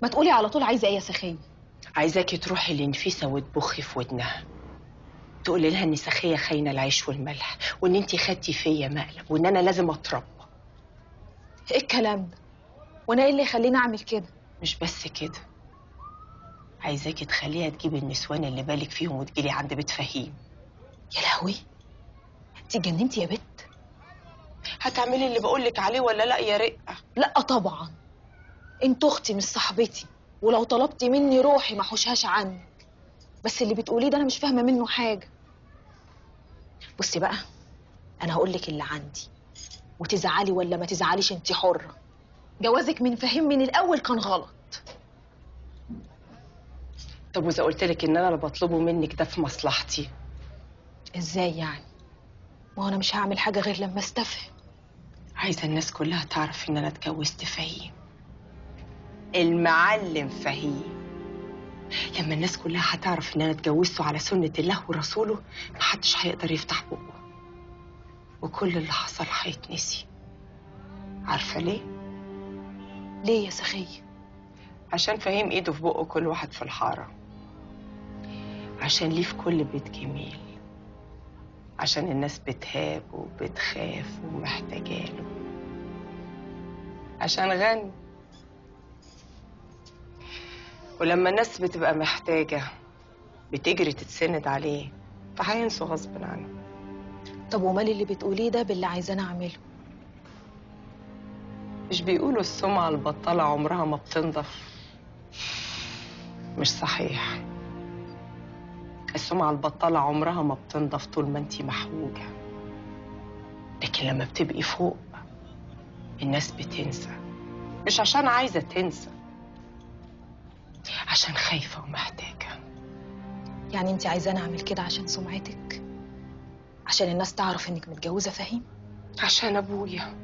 ما تقولي على طول عايزه ايه يا سخيه عايزاكي تروحي لنفيسة وتبخي في ودنها تقولي لها ان سخية خاينة العيش والملح وان انتي خدتي فيا مقلب وان انا لازم اتربى ايه الكلام ده وانا ايه اللي يخليني اعمل كده مش بس كده عايزاكي تخليها تجيب النسوان اللي بالك فيهم وتجيلي عند بيت فهيم يا لهوي انت اتجننتي يا بت هتعملي اللي بقولك عليه ولا لا يا رقة لا طبعا انت اختي مش صاحبتي ولو طلبتي مني روحي ما حوشهاش عنك بس اللي بتقوليه ده انا مش فاهمه منه حاجه بصي بقى انا هقول لك اللي عندي وتزعلي ولا ما تزعليش انت حره جوازك من فهيم من الاول كان غلط طب واذا قلت لك ان انا اللي بطلبه منك ده في مصلحتي ازاي يعني ما هو انا مش هعمل حاجه غير لما استفهم عايزه الناس كلها تعرف ان انا اتجوزت فهيم المعلم فهيم لما الناس كلها هتعرف ان انا اتجوزته على سنه الله ورسوله محدش هيقدر يفتح بقه وكل اللي حصل هيتنسي عارفه ليه ليه يا سخيه عشان فهيم ايده في بقه كل واحد في الحاره عشان ليه في كل بيت جميل عشان الناس بتهاب وبتخاف ومحتاجاله عشان غني ولما الناس بتبقى محتاجة بتجري تتسند عليه فهينسوا غصب عنه طب ومال اللي بتقوليه ده باللي عايزاني اعمله مش بيقولوا السمعة البطالة عمرها ما بتنضف مش صحيح السمعة البطالة عمرها ما بتنضف طول ما انتي محوجة لكن لما بتبقي فوق الناس بتنسى مش عشان عايزة تنسى عشان خايفة ومحتاجة يعني انت عايزاني اعمل كده عشان سمعتك عشان الناس تعرف انك متجوزه فهيم عشان أبويا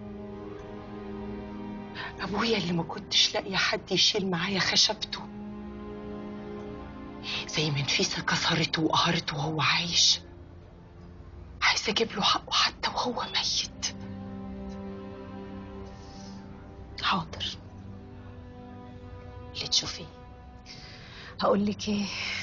أبويا اللي ما كنتش لاقية حد يشيل معايا خشبته زي ما نفيسة كسرته وقهرته وهو عايش عايزة أجيب له حقه حتى وهو ميت حاضر اللي تشوفيه هقول لك ايه